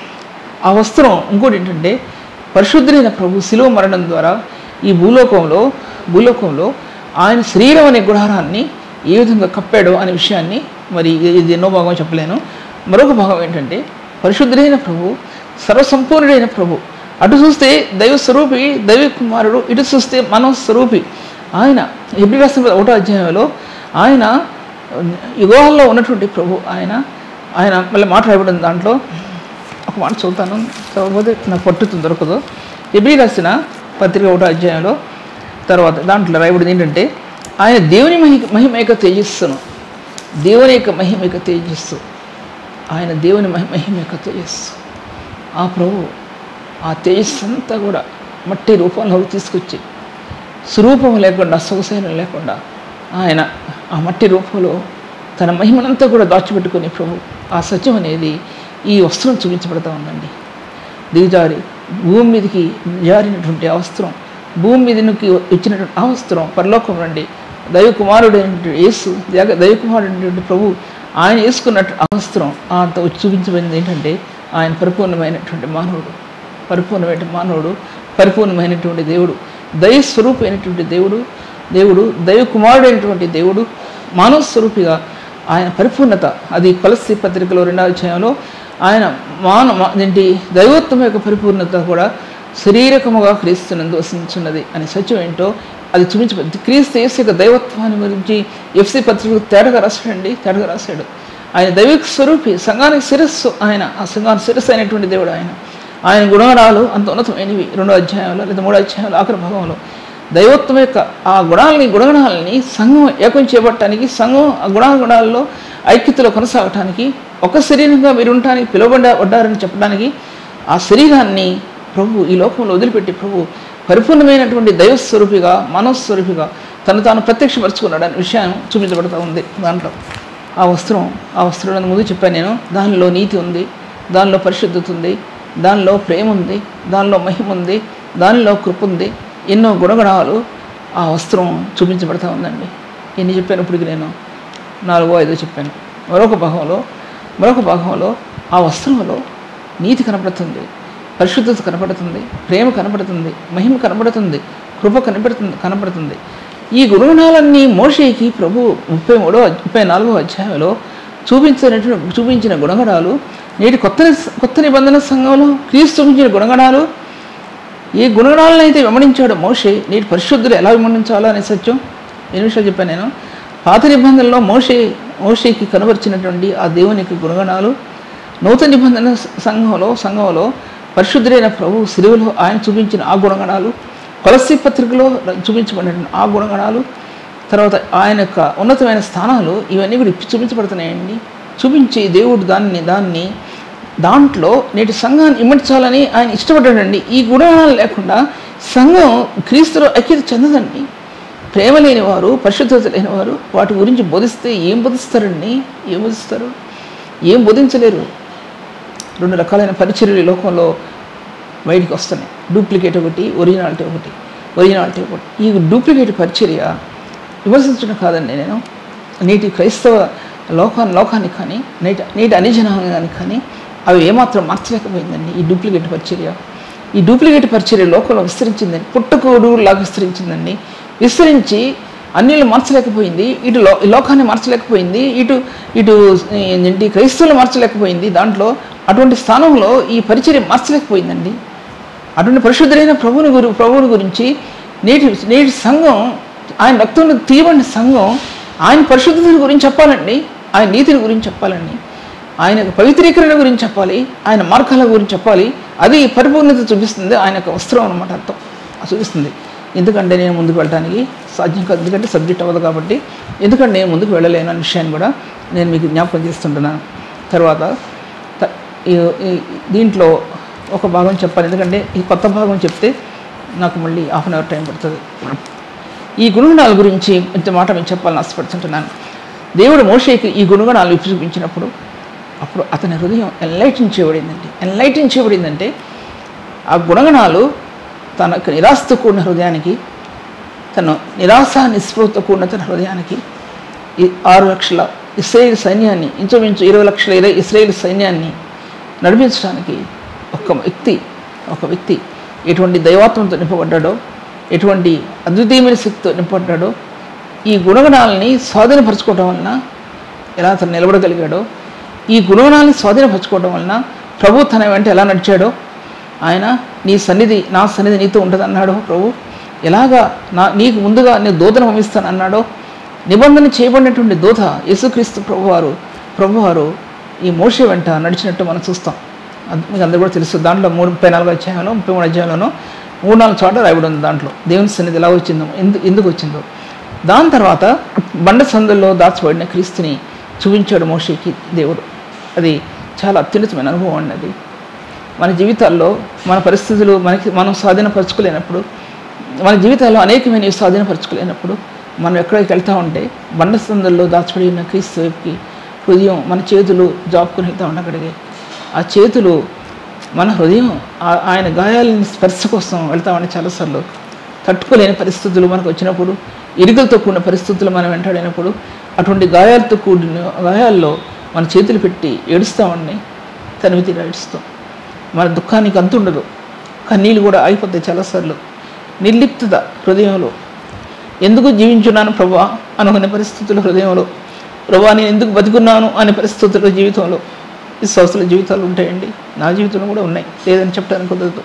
ఆ వస్త్రం ఇంకోటి ఏంటంటే పరిశుద్ధులైన ప్రభు శిలువ మరణం ద్వారా ఈ భూలోకంలో భూలోకంలో ఆయన శరీరం అనే గుడారాన్ని ఏ విధంగా కప్పాడో అనే విషయాన్ని మరి ఇది ఎన్నో భాగం చెప్పలేను మరొక భాగం ఏంటంటే పరిశుద్ధుడైన ప్రభు సర్వసంపూర్ణుడైన ప్రభు అటు చూస్తే దైవ స్వరూపి దైవ కుమారుడు ఇటు చూస్తే మనో స్వరూపి ఆయన ఎబ్రి రాసిన ఒకటో అధ్యాయంలో ఆయన యుగాల్లో ఉన్నటువంటి ప్రభు ఆయన ఆయన మళ్ళీ మాట రాయబడింది దాంట్లో ఒక మాట చదువుతాను చదవకపోతే నాకు పట్టుతుంది దొరకదు ఎబ్రి రాసిన పత్రిక ఒకటో అధ్యాయంలో తర్వాత దాంట్లో రాయబడింది ఏంటంటే ఆయన దేవుని మహి మహిమ యొక్క తేజస్సును దేవుని యొక్క మహిమ యొక్క తేజస్సు ఆయన దేవుని మహి మహిమ యొక్క తేజస్సు ఆ ప్రభు ఆ తేజస్సు అంతా కూడా మట్టి రూపంలోకి తీసుకొచ్చి స్వరూపం లేకుండా సొగసైన లేకుండా ఆయన ఆ మట్టి రూపంలో తన మహిమనంతా కూడా దాచిపెట్టుకునే ప్రభు ఆ సత్యం అనేది ఈ వస్త్రం చూపించబడతా ఉందండి దిగజారి భూమి మీదకి జారినటువంటి ఆ వస్త్రం భూమి మీదకి ఇచ్చినటువంటి ఆ వస్త్రం పరలోకం నుండి దైవ కుమారుడైనటువంటి యేసు దేగ దైవ కుమారుడైనటువంటి ప్రభు ఆయన వేసుకున్నట్టు ఆ వస్త్రం అంత వచ్చి చూపించబడింది ఏంటంటే ఆయన పరిపూర్ణమైనటువంటి మానవుడు పరిపూర్ణమైన మానవుడు పరిపూర్ణమైనటువంటి దేవుడు దైవ స్వరూపమైనటువంటి దేవుడు దేవుడు దైవ కుమారుడైనటువంటి దేవుడు మానవ స్వరూపిగా ఆయన పరిపూర్ణత అది కొలసి పత్రికలో రెండవ అధ్యాయంలో ఆయన మాన మా- ఏంటి దైవత్వం యొక్క పరిపూర్ణత కూడా శరీరకముగా క్రీస్తునందు వసించున్నది అనే సత్యం ఏంటో అది చూపించబడింది క్రీస్తు యేసు యొక్క దైవత్వాన్ని గురించి ఎఫ్సి పత్రికలు తేటగా రాశాడండి తేటగా రాశాడు ఆయన దైవిక స్వరూపి సంఘానికి శిరస్సు ఆయన ఆ సంఘానికి శిరస్సు అయినటువంటి దేవుడు ఆయన ఆయన గుణగణాలు అంత ఉన్నతమైనవి రెండో అధ్యాయంలో లేదా మూడో అధ్యాయంలో ఆఖరి భాగంలో దైవత్వం యొక్క ఆ గుణాలని గుణగణాలని సంఘం ఏకం చేపట్టడానికి సంఘం ఆ గుణగుణాల్లో ఐక్యతలో కొనసాగటానికి ఒక శరీరంగా మీరు ఉండటానికి పిలువబడ్డ పడ్డారని చెప్పడానికి ఆ శరీరాన్ని ప్రభు ఈ లోకంలో వదిలిపెట్టి ప్రభు పరిపూర్ణమైనటువంటి దైవస్వరూపిగా మనస్వరూపిగా తను తాను ప్రత్యక్షపరుచుకున్నాడు అనే విషయం చూపించబడుతూ ఉంది దాంట్లో ఆ వస్త్రం ఆ వస్త్రం ముందు చెప్పాను నేను దానిలో నీతి ఉంది దానిలో పరిశుద్ధత ఉంది దానిలో ప్రేమ ఉంది దానిలో మహిమ ఉంది దానిలో కృప ఉంది ఎన్నో గుణగణాలు ఆ వస్త్రం చూపించబడతా ఉందండి ఎన్ని చెప్పాను ఇప్పటికి నేను నాలుగో ఐదో చెప్పాను మరొక భాగంలో మరొక భాగంలో ఆ వస్త్రంలో నీతి కనపడుతుంది పరిశుద్ధత కనపడుతుంది ప్రేమ కనపడుతుంది మహిమ కనపడుతుంది కృప కనపడుతుంది కనపడుతుంది ఈ గుణగణాలన్నీ మోషేకి ప్రభు ముప్పై మూడో ముప్పై నాలుగో అధ్యాయంలో చూపించినటువంటి చూపించిన గుణగణాలు నేటి కొత్త ని- కొత్త నిబంధన సంఘంలో క్రీస్తు చూపించిన గుణగణాలు ఏ గుణగణాలను అయితే వెంబడించాడో మోషే నేటి పరిశుద్ధులు ఎలా వెంబడించాలో అనే సత్యం ఎన్ని విషయాలు చెప్పాను నేను పాత నిబంధనలో మోషే మోషేకి కనబరిచినటువంటి ఆ దేవుని యొక్క గుణగణాలు నూతన నిబంధన సంఘంలో సంఘంలో పరిశుద్ధుడైన ప్రభు సిలువలో ఆయన చూపించిన ఆ గుణగణాలు కొలసి పత్రికలో చూపించబడిన ఆ గుణగణాలు తర్వాత ఆయన యొక్క ఉన్నతమైన స్థానాలు ఇవన్నీ కూడా ఇప్పి చూపించబడుతున్నాయండి చూపించి దేవుడు దాన్ని దాన్ని దాంట్లో నేటి సంఘాన్ని ఇమ్మడించాలని ఆయన ఇష్టపడ్డాడండి ఈ గుణగణాలు లేకుండా సంఘం క్రీస్తులో ఐక్యత చెందదండి ప్రేమ లేనివారు పరిశుద్ధత లేనివారు వాటి గురించి బోధిస్తే ఏం బోధిస్తారండి ఏం బోధిస్తారు ఏం బోధించలేరు రెండు రకాలైన పరిచర్యలు ఈ లోకంలో బయటికి వస్తున్నాయి డూప్లికేట్ ఒకటి ఒరిజినాలిటీ ఒకటి ఒరిజినాలిటీ ఒకటి ఈ డూప్లికేట్ పరిచర్య విమర్శించడం కాదండి నేను నేటి క్రైస్తవ లోకాన్ని లోకానికి కానీ నేటి నేటి అనిజనానికి కానీ అవి ఏమాత్రం మార్చలేకపోయిందండి ఈ డూప్లికేట్ పరిచర్య ఈ డూప్లికేట్ పరిచర్య లోకంలో విస్తరించిందండి పుట్టకోడులాగా విస్తరించిందండి విస్తరించి అన్నిళ్ళు మార్చలేకపోయింది ఇటు లో ఈ లోకాన్ని మార్చలేకపోయింది ఇటు ఇటు ఏంటి క్రైస్తవులు మార్చలేకపోయింది దాంట్లో అటువంటి స్థానంలో ఈ పరిచర్య మార్చలేకపోయిందండి అటువంటి పరిశుద్ధులైన ప్రభువుని గురి ప్రభువుని గురించి నేటి నేటి సంఘం ఆయన రక్తంలో తీయబడిన సంఘం ఆయన పరిశుద్ధతని గురించి చెప్పాలండి ఆయన నీతిని గురించి చెప్పాలండి ఆయన యొక్క పవిత్రీకరణ గురించి చెప్పాలి ఆయన మార్గాల గురించి చెప్పాలి అది పరిపూర్ణత చూపిస్తుంది ఆయన యొక్క వస్త్రం అనమాట అర్థం అది చూపిస్తుంది ఎందుకంటే నేను ముందుకు వెళ్ళడానికి సాధ్యం కాదు ఎందుకంటే సబ్జెక్ట్ అవ్వదు కాబట్టి ఎందుకంటే నేను ముందుకు వెళ్ళలేను అనే విషయాన్ని కూడా నేను మీకు జ్ఞాపకం చేస్తుంటున్నాను తర్వాత త- ఈ- ఈ- దీంట్లో ఒక భాగం చెప్పాలి ఎందుకంటే ఈ కొత్త భాగం చెప్తే నాకు మళ్ళీ హాఫ్ అన్ అవర్ టైం పడుతుంది ఈ గుణగణాల గురించి ఇంత మాట నేను చెప్పాలని ఆశపడుతుంటున్నాను దేవుడు మోషేకి ఈ గుణగణాలు విప్పి చూపించినప్పుడు అప్పుడు అతని హృదయం ఎన్లైటిన్ చేయబడిందండి ఎన్లైటిన్ చేయబడిందంటే ఆ గుణగణాలు తనకు నిరాశతో కూడిన హృదయానికి తను నిరాశ నిస్పృహతో కూడిన తన హృదయానికి ఈ ఆరు లక్షల ఇస్రాయేల్ సైన్యాన్ని ఇంచుమించు ఇరవై లక్షల ఇరవై ఇస్రాయేల్ సైన్యాన్ని నడిపించడానికి ఒక వ్యక్తి ఒక వ్యక్తి ఎటువంటి దైవాత్మంతో నింపబడ్డాడో ఎటువంటి అద్వితీయమైన శక్తితో నింపబడ్డాడో ఈ గుణగణాలని స్వాధీనపరచుకోవడం వలన ఎలా అతను నిలబడగలిగాడో ఈ గుణగణాలని స్వాధీనపరచుకోవడం వలన ప్రభు తన వెంట ఎలా నడిచాడో ఆయన నీ సన్నిధి నా సన్నిధి నీతో ఉంటుంది అన్నాడో ప్రభు ఎలాగా నా నీకు ముందుగా నేను దూతను పంపిస్తాను అన్నాడో నిబంధన చేయబడినటువంటి దూత యేసుక్రీస్తు ప్రభువారు ప్రభువారు ఈ మోషే వెంట నడిచినట్టు మనం చూస్తాం అది మీకు అందరూ కూడా తెలుసు దాంట్లో మూడు ముప్పై నాలుగు అధ్యాయంలో ముప్పై మూడు అధ్యాయంలోనూ మూడు నాలుగు చోట్ల రాయబడి ఉంది దాంట్లో దేవుని సన్నిధి ఎలా వచ్చిందో ఎందుకు ఎందుకు వచ్చిందో దాని తర్వాత బండ సందుల్లో దాచబడిన క్రీస్తుని చూపించాడు మోషేకి దేవుడు అది చాలా అత్యున్నతమైన అనుభవం అండి అది మన జీవితాల్లో మన పరిస్థితులు మనకి మనం స్వాధీనపరచుకోలేనప్పుడు మన జీవితాల్లో అనేకమైనవి స్వాధీనపరచుకోలేనప్పుడు మనం ఎక్కడికి వెళ్తా ఉంటే బండ సందుల్లో దాచబడి ఉన్న క్రీస్తు వైపుకి హృదయం మన చేతులు జాపుకుని వెళ్తా ఉండగలిగే ఆ చేతులు మన హృదయం ఆ- ఆయన గాయాలని స్పర్శ కోసం వెళ్తామని చాలాసార్లు తట్టుకోలేని పరిస్థితులు మనకు వచ్చినప్పుడు ఇరుకలతో కూడిన పరిస్థితులు మనం వెంటాడినప్పుడు అటువంటి గాయాలతో కూడిన గాయాల్లో మన చేతులు పెట్టి ఏడుస్తామని తనివి తీరా ఏడుస్తాం మన దుఃఖానికి అంతు ఉండదు కన్నీళ్ళు కూడా ఆగిపోతాయి చాలాసార్లు నిర్లిప్తత హృదయంలో ఎందుకు జీవించున్నాను ప్రభా అనుకునే పరిస్థితులు హృదయంలో ప్రభా నేను ఎందుకు బతుకున్నాను అనే పరిస్థితులు జీవితంలో విశ్వాసుల జీవితాలు ఉంటాయండి నా జీవితంలో కూడా ఉన్నాయి లేదని చెప్పడానికి కుదరదు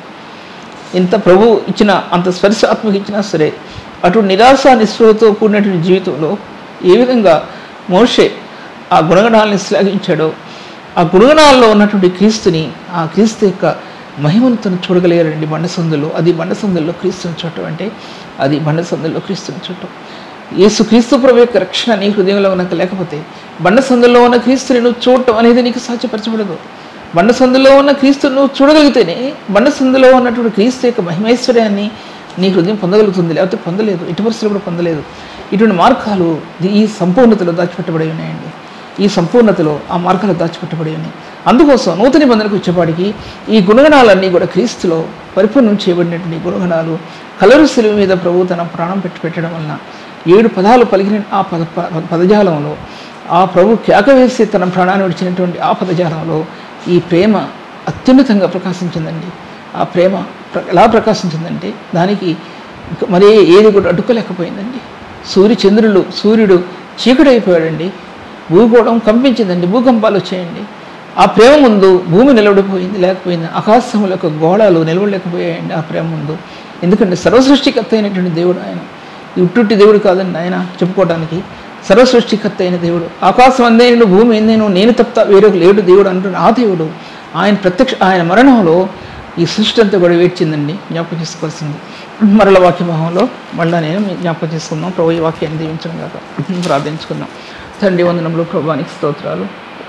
ఇంత ప్రభు ఇచ్చిన అంత స్పర్శ ఆత్మకి ఇచ్చినా సరే అటు నిరాశ నిస్పృహతో కూడినటువంటి జీవితంలో ఏ విధంగా మోషే ఆ గుణగణాలను శ్లాఘించాడో ఆ గుణగణాల్లో ఉన్నటువంటి క్రీస్తుని ఆ క్రీస్తు యొక్క మహిమను తను చూడగలిగారండి బండసందులో అది బండసందుల్లో క్రీస్తుని చూడటం అంటే అది బండసందుల్లో క్రీస్తుని చూడటం యేసు క్రీస్తు ప్రభు యొక్క రక్షణ నీ హృదయంలో ఉన్నక లేకపోతే బండసందుల్లో ఉన్న క్రీస్తుని నువ్వు చూడటం అనేది నీకు సాధ్యపరచబడదు బండసందులో ఉన్న క్రీస్తును నువ్వు చూడగలిగితేనే బండసందులో ఉన్నటువంటి క్రీస్తు యొక్క మహిమైశ్వర్యాన్ని నీ హృదయం పొందగలుగుతుంది లేకపోతే పొందలేదు ఇటు పరిస్థితులు కూడా పొందలేదు ఇటువంటి మార్గాలు ఈ సంపూర్ణతలో దాచిపెట్టబడి ఉన్నాయండి ఈ సంపూర్ణతలో ఆ మార్గాలు దాచిపెట్టబడి ఉన్నాయి అందుకోసం నూతన నిబంధనకు వచ్చేపాటికి ఈ గుణగణాలన్నీ కూడా క్రీస్తులో పరిపూర్ణం చేయబడినటువంటి ఈ గుణగణాలు కలరు శిలువ మీద ప్రభు తన ప్రాణం పెట్టి పెట్టడం వలన ఏడు పదాలు పలికిన ఆ పద ప- పదజాలంలో ఆ ప్రభు కేక వేసి తన ప్రాణాన్ని విడిచినటువంటి ఆ పదజాలంలో ఈ ప్రేమ అత్యున్నతంగా ప్రకాశించిందండి ఆ ప్రేమ ప్ర- ఎలా ప్రకాశించిందంటే దానికి ఇంక మరే ఏది కూడా అడ్డుకోలేకపోయిందండి సూర్య చంద్రులు సూర్యుడు చీకటైపోయాడండి భూగోళం కంపించిందండి భూకంపాలు వచ్చాయండి ఆ ప్రేమ ముందు భూమి నిలబడిపోయింది లేకపోయింది ఆకాశం యొక్క గోళాలు నిలవలేకపోయాయండి ఆ ప్రేమ ముందు ఎందుకంటే సర్వసృష్టికర్త అయినటువంటి దేవుడు ఆయన ఇట్టుట్టి దేవుడు కాదండి ఆయన చెప్పుకోవడానికి సర్వసృష్టికర్త అయిన దేవుడు ఆకాశం అందేను భూమి అందేను నేను తప్ప వేరొక లేడు దేవుడు అంటున్న ఆ దేవుడు ఆయన ప్రత్యక్ష ఆయన మరణంలో ఈ సృష్టి అంతా కూడా వేడ్చిందండి జ్ఞాపకం చేసుకోవాల్సింది మరల వాక్య భావంలో మళ్ళీ నేను మీ జ్ఞాపకం చేసుకుందాం ప్రభు ఈ వాక్యాన్ని దీవించడం కాక ప్రార్థించుకుందాం తండ్రి వందనంలో ప్రభానికి స్తోత్రాలు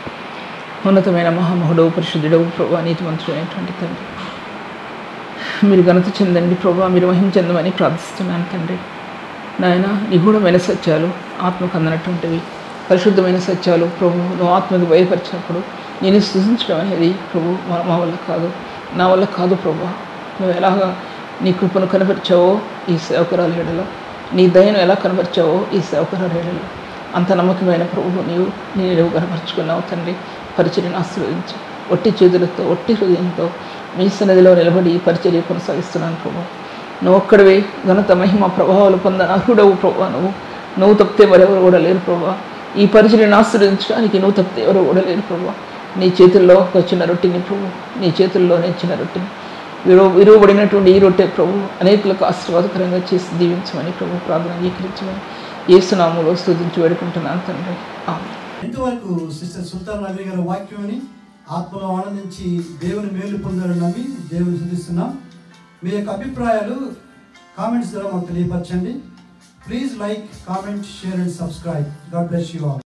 ఉన్నతమైన మహామహుడవు పరిశుద్ధుడవు ప్రభా నీతిమంతుడైనటువంటి తండ్రి మీరు ఘనత చెందండి ప్రభా మీరు మహిమ చెందమని ప్రార్థిస్తున్నాను తండ్రి నాయన నిగూఢమైన సత్యాలు ఆత్మకు అందనటువంటివి పరిశుద్ధమైన సత్యాలు ప్రభు నువ్వు ఆత్మకు బయలుపరిచినప్పుడు నేను సృజించడం అనేది ప్రభు మా- మా వల్ల కాదు నా వల్ల కాదు ప్రభు నువ్వు ఎలాగా నీ కృపను కనపరిచావో ఈ సేవకురాలు ఏడలో నీ దయను ఎలా కనపరిచావో ఈ సేవకురాలు ఏడలో అంత నమ్మకమైన ప్రభువు నీవు నేను కనపరుచుకున్నావు తండ్రి పరిచర్యను ఆశీర్వదించి ఒట్టి చేతులతో ఒట్టి హృదయంతో మీ సన్నిధిలో నిలబడి ఈ పరిచర్య కొనసాగిస్తున్నాను ప్రభు నువ్వు ఒక్కడివే ఘనత మహిమ ప్రభావాలు పొందని అర్హుడవు ప్రభా నువ్వు నువ్వు తప్పితే మరెవరు కూడా లేరు ప్రభా ఈ పరిచర్యను ఆశ్రయించడానికి నువ్వు తప్పితే ఎవరు కూడా లేరు ప్రభా నీ చేతుల్లో ఒక చిన్న రొట్టిని ప్రభు నీ చేతుల్లోనే చిన్న రొట్టిని విరువ విరువబడినటువంటి ఈ రొట్టె ప్రభు అనేకులకు ఆశీర్వాదకరంగా చేసి దీవించమని ప్రభు ప్రార్థన అంగీకరించమని ఏసునామంలో స్తుతించి వేడుకుంటున్నాను తండ్రి ఆమె ఇంతవరకు సిస్టర్ సుల్తాన్ నబీ గారి వాక్యం ఆత్మలో ఆనందించి దేవుని మేలు పొందాలని నమ్మి దేవుని శుద్ధిస్తున్నాం మీ యొక్క అభిప్రాయాలు కామెంట్స్ ద్వారా మాకు తెలియపరచండి please like comment share and subscribe God bless you all